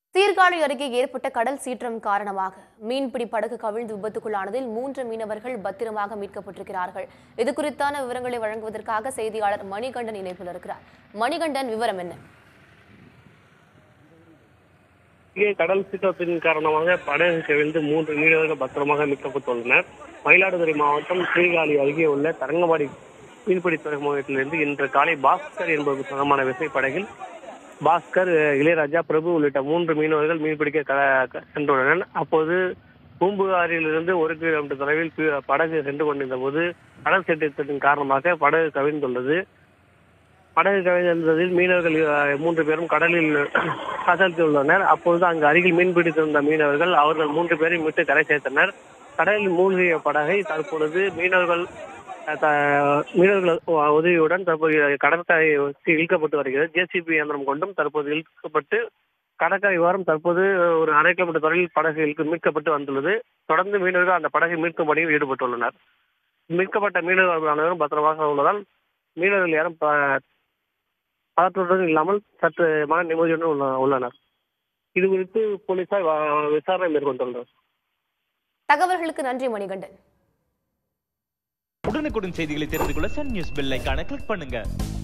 சீர்காழி அருகே ஏற்பட்ட கடல் சீற்றம் காரணமாக மீன்பிடி படகு கவிழ்ந்து விபத்துக்குள்ளானதில் மூன்று மீனவர்கள் பத்திரமாக மீட்கப்பட்டிருக்கிறார்கள் இது குறித்தான விவரங்களை வழங்குவதற்காக செய்தியாளர் மணிகண்டன் இணைப்பில் இருக்கிறார் மணிகண்டன் விவரம் என்ன இங்கே கடல் சீற்றத்தின் காரணமாக படகு கவிழ்ந்து மூன்று மீனவர்கள் பத்திரமாக மீட்கப்பட்டுள்ளனர் மயிலாடுதுறை மாவட்டம் சீர்காழி அருகே உள்ள தரங்கம்பாடி மீன்பிடி துறைமுகத்திலிருந்து இன்று காலை பாஸ்கர் என்பவருக்கு சொந்தமான விசைப்படகில் பாஸ்கர் இளையராஜா பிரபு உள்ளிட்ட மூன்று மீனவர்கள் மீன்பிடிக்க க- க- சென்றுள்ளனர் அப்போது பூம்புகாரிலிருந்து ஒரு கிலோமீட்டர் தொலைவில் பி- படகு சென்று கொண்டிருந்த போது கடல் சீற்றத்தின் காரணமாக படகு கவிழ்ந்துள்ளது படகு கவிழ்ந்ததில் மீனவர்கள் அஹ், மூன்று பேரும் கடலில் கசழ்த்துள்ளனர் அப்பொழுது அங்கு அருகில் மீன்பிடித்திருந்த மீனவர்கள் அவர்கள் மூன்று பேரையும் மீட்டு கரை சேர்த்தனர் கடலில் மூழ்கிய படகை தற்பொழுது மீனவர்கள் அஹ், த- மீனவர்கள் உ- உதவியுடன் தற்போது கடற்கரை ஒட்டி இழுக்கப்பட்டு வருகிறது ஜேசிபி இயந்திரம் கொண்டும் தற்போது இழுக்கப்பட்டு கடற்கரை ஓரம் தற்போது ஒரு அரை கிலோமீட்டர் தொலைவில் படகு இழுக்கு- மீட்கப்பட்டு வந்துள்ளது தொடர்ந்து மீனவர்கள் அந்த படகை மீட்கும் பணியில் ஈடுபட்டுள்ளனர் மீட்கப்பட்ட மீனவர்கள் அனைவரும் பத்திரமாக உள்ளதால் மீனவர்கள் யாரும் ப- பதற்றத்துடன் இல்லாமல் சற்று மன நிம்மதியுடன் உள்ள- உள்ளனர் இது குறித்து போலீசார் வ- விசாரணை மேற்கொண்டுள்ளனர் தகவல்களுக்கு நன்றி மணிகண்டன் உடனுக்குடன் செய்திகளை தெரிந்து கொள்ள சன் நியூஸ் பெல் ஐகானை கிளிக் பண்ணுங்க